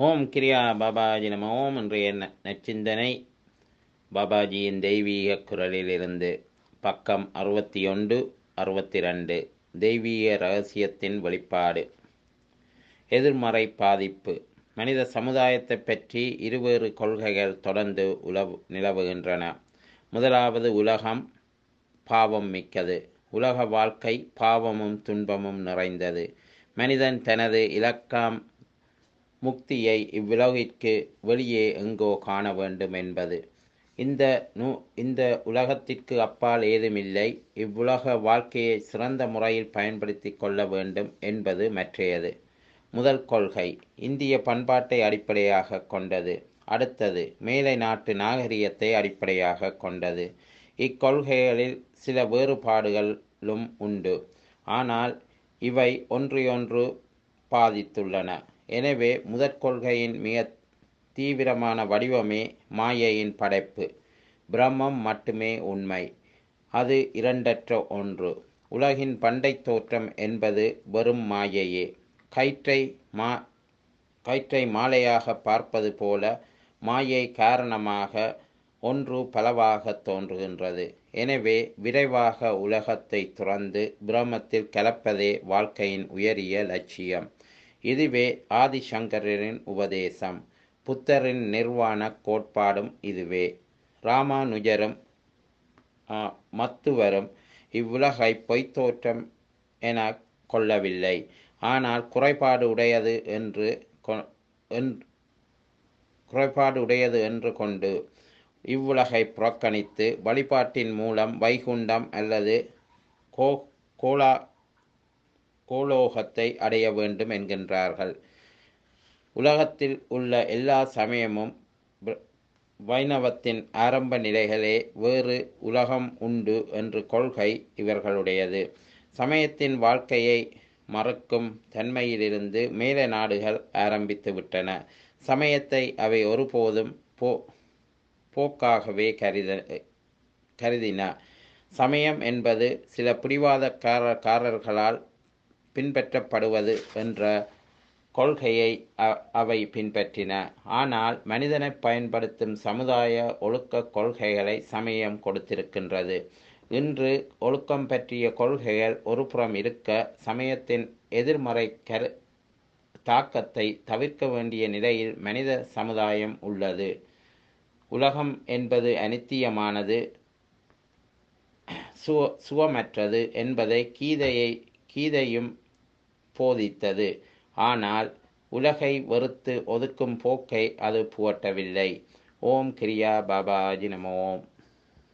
ஓம் கிரியா பாபாஜி நம ஓம் இன்றைய ந- நற்சிந்தனை பாபாஜியின் தெய்வீக குரலிலிருந்து பக்கம் அறுபத்தி ஒன்று அறுபத்தி ரெண்டு தெய்வீக ரகசியத்தின் வெளிப்பாடு எதிர்மறை பாதிப்பு மனித சமுதாயத்தை பற்றி இருவேறு கொள்கைகள் தொடர்ந்து உலவு நிலவுகின்றன முதலாவது உலகம் பாவம் மிக்கது உலக வாழ்க்கை பாவமும் துன்பமும் நிறைந்தது மனிதன் தனது இலக்கம் முக்தியை இவ்வுலகிற்கு வெளியே எங்கோ காண வேண்டும் என்பது இந்த நூ இந்த உலகத்திற்கு அப்பால் ஏதுமில்லை இவ்வுலக வாழ்க்கையை சிறந்த முறையில் பயன்படுத்தி கொள்ள வேண்டும் என்பது மற்றையது முதல் கொள்கை இந்திய பண்பாட்டை அடிப்படையாக கொண்டது அடுத்தது மேலை நாட்டு நாகரிகத்தை அடிப்படையாக கொண்டது இக்கொள்கைகளில் சில வேறுபாடுகளும் உண்டு ஆனால் இவை ஒன்றையொன்று பாதித்துள்ளன எனவே முதற் கொள்கையின் மிக தீவிரமான வடிவமே மாயையின் படைப்பு பிரம்மம் மட்டுமே உண்மை அது இரண்டற்ற ஒன்று உலகின் பண்டை தோற்றம் என்பது வெறும் மாயையே கயிற்றை மா கயிற்றை மாலையாக பார்ப்பது போல மாயை காரணமாக ஒன்று பலவாக தோன்றுகின்றது எனவே விரைவாக உலகத்தை துறந்து பிரம்மத்தில் கலப்பதே வாழ்க்கையின் உயரிய லட்சியம் இதுவே ஆதிசங்கரின் உபதேசம் புத்தரின் நிர்வாண கோட்பாடும் இதுவே ராமானுஜரும் ஆ, மத்துவரும் இவ்வுலகை பொய்த்தோற்றம் என கொள்ளவில்லை ஆனால் குறைபாடு உடையது என்று கொ- என்- குறைபாடு உடையது என்று கொண்டு இவ்வுலகை புறக்கணித்து வழிபாட்டின் மூலம் வைகுண்டம் அல்லது கோ கோலா கோலோகத்தை அடைய வேண்டும் என்கின்றார்கள் உலகத்தில் உள்ள எல்லா சமயமும் ப- வைணவத்தின் ஆரம்ப நிலைகளே வேறு உலகம் உண்டு என்று கொள்கை இவர்களுடையது சமயத்தின் வாழ்க்கையை மறுக்கும் தன்மையிலிருந்து மேல நாடுகள் ஆரம்பித்து விட்டன சமயத்தை அவை ஒருபோதும் போ போக்காகவே கருத கருதின சமயம் என்பது சில பிடிவாதக்காரர்களால் பின்பற்றப்படுவது என்ற கொள்கையை அ- அவை பின்பற்றின ஆனால் மனிதனை பயன்படுத்தும் சமுதாய ஒழுக்க கொள்கைகளை சமயம் கொடுத்திருக்கின்றது இன்று ஒழுக்கம் பற்றிய கொள்கைகள் ஒருபுறம் இருக்க சமயத்தின் எதிர்மறை கரு தாக்கத்தை தவிர்க்க வேண்டிய நிலையில் மனித சமுதாயம் உள்ளது உலகம் என்பது அனித்தியமானது சுவ சுவமற்றது என்பதை கீதையை கீதையும் போதித்தது ஆனால் உலகை வெறுத்து ஒதுக்கும் போக்கை அது புகட்டவில்லை ஓம் கிரியா பாபாஜி நம ஓம்